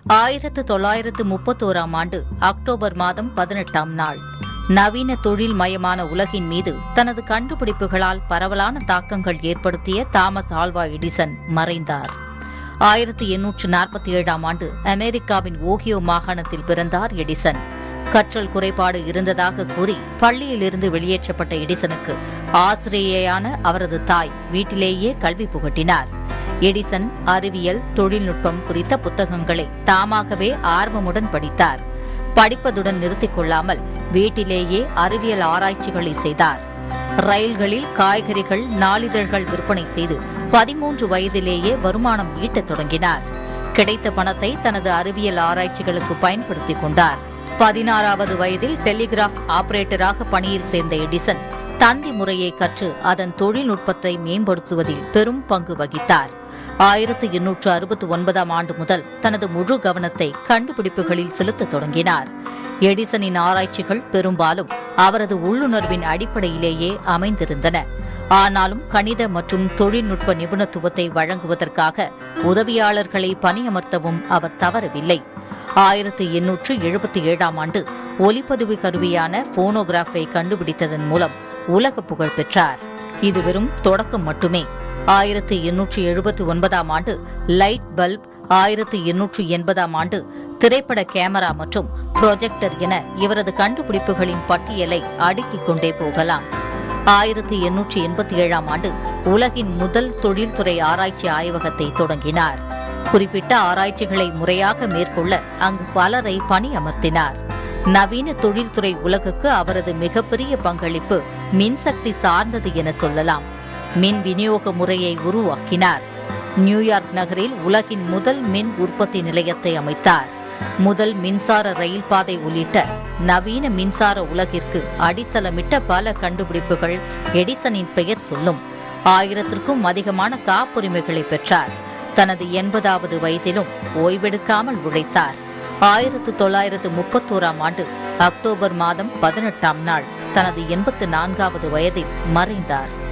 ஆயிரத்து தொள்ளாயிரத்து முப்பத்தோராம் ஆண்டு அக்டோபர் மாதம் பதினெட்டாம் நாள் நவீன தொழில் மயமான உலகின் மீது தனது கண்டுபிடிப்புகளால் பரவலான தாக்கங்கள் ஏற்படுத்திய தாமஸ் ஆல்வா எடிசன் மறைந்தார் ஆயிரத்தி எண்ணூற்று நாற்பத்தி ஏழாம் ஆண்டு அமெரிக்காவின் ஓஹியோ மாகாணத்தில் பிறந்தார் எடிசன் கற்றல் குறைபாடு இருந்ததாக கூறி பள்ளியிலிருந்து வெளியேற்றப்பட்ட எடிசனுக்கு ஆசிரியையான அவரது தாய் வீட்டிலேயே கல்வி புகட்டினார் எடிசன் அறிவியல் தொழில்நுட்பம் குறித்த புத்தகங்களை தாமாகவே ஆர்வமுடன் படித்தார் படிப்பதுடன் நிறுத்திக் கொள்ளாமல் வீட்டிலேயே அறிவியல் ஆராய்ச்சிகளை செய்தார் ரயில்களில் காய்கறிகள் நாளிதழ்கள் விற்பனை செய்து பதிமூன்று வயதிலேயே வருமானம் ஈட்டத் தொடங்கினார் கிடைத்த பணத்தை தனது அறிவியல் ஆராய்ச்சிகளுக்கு பயன்படுத்திக் கொண்டார் பதினாறாவது வயதில் டெலிகிராஃப் ஆபரேட்டராக பணியில் சேர்ந்த எடிசன் தந்தி முறையை கற்று அதன் தொழில்நுட்பத்தை மேம்படுத்துவதில் பெரும் பங்கு வகித்தார் ஆயிரத்து எண்ணூற்று அறுபத்தி ஒன்பதாம் ஆண்டு முதல் தனது முழு கவனத்தை கண்டுபிடிப்புகளில் செலுத்தத் தொடங்கினார் எடிசனின் ஆராய்ச்சிகள் பெரும்பாலும் அவரது உள்ளுணர்வின் அடிப்படையிலேயே அமைந்திருந்தன ஆனாலும் கணித மற்றும் தொழில்நுட்ப நிபுணத்துவத்தை வழங்குவதற்காக உதவியாளர்களை பணியமர்த்தவும் அவர் தவறவில்லை ஆயிரத்து எண்ணூற்று எழுபத்தி ஏழாம் ஆண்டு ஒலிப்பதிவு கருவியான போனோகிராஃபை கண்டுபிடித்ததன் மூலம் உலக புகழ் பெற்றார் இது வெறும் தொடக்கம் மட்டுமே ஆயிரத்து எண்ணூற்று எழுபத்தி ஒன்பதாம் ஆண்டு லைட் பல்ப் ஆயிரத்து எண்ணூற்று எண்பதாம் ஆண்டு திரைப்பட கேமரா மற்றும் ப்ரொஜெக்டர் என இவரது கண்டுபிடிப்புகளின் பட்டியலை அடுக்கிக் கொண்டே போகலாம் ஆயிரத்தி எண்ணூற்றி எண்பத்தி ஏழாம் ஆண்டு உலகின் முதல் தொழில்துறை ஆராய்ச்சி ஆய்வகத்தை தொடங்கினார் குறிப்பிட்ட ஆராய்ச்சிகளை முறையாக மேற்கொள்ள அங்கு பலரை பணியமர்த்தினார் நவீன தொழில்துறை உலகுக்கு அவரது மிகப்பெரிய பங்களிப்பு மின்சக்தி சார்ந்தது என சொல்லலாம் மின் விநியோக முறையை உருவாக்கினார் நியூயார்க் நகரில் உலகின் முதல் மின் உற்பத்தி நிலையத்தை அமைத்தார் முதல் மின்சார ரயில் பாதை உள்ளிட்ட நவீன மின்சார உலகிற்கு அடித்தளமிட்ட பல கண்டுபிடிப்புகள் எடிசனின் பெயர் சொல்லும் ஆயிரத்திற்கும் அதிகமான காப்புரிமைகளை பெற்றார் தனது எண்பதாவது வயதிலும் ஓய்வெடுக்காமல் உழைத்தார் ஆயிரத்து தொள்ளாயிரத்து முப்பத்தோராம் ஆண்டு அக்டோபர் மாதம் பதினெட்டாம் நாள் தனது எண்பத்து நான்காவது வயதில் மறைந்தார்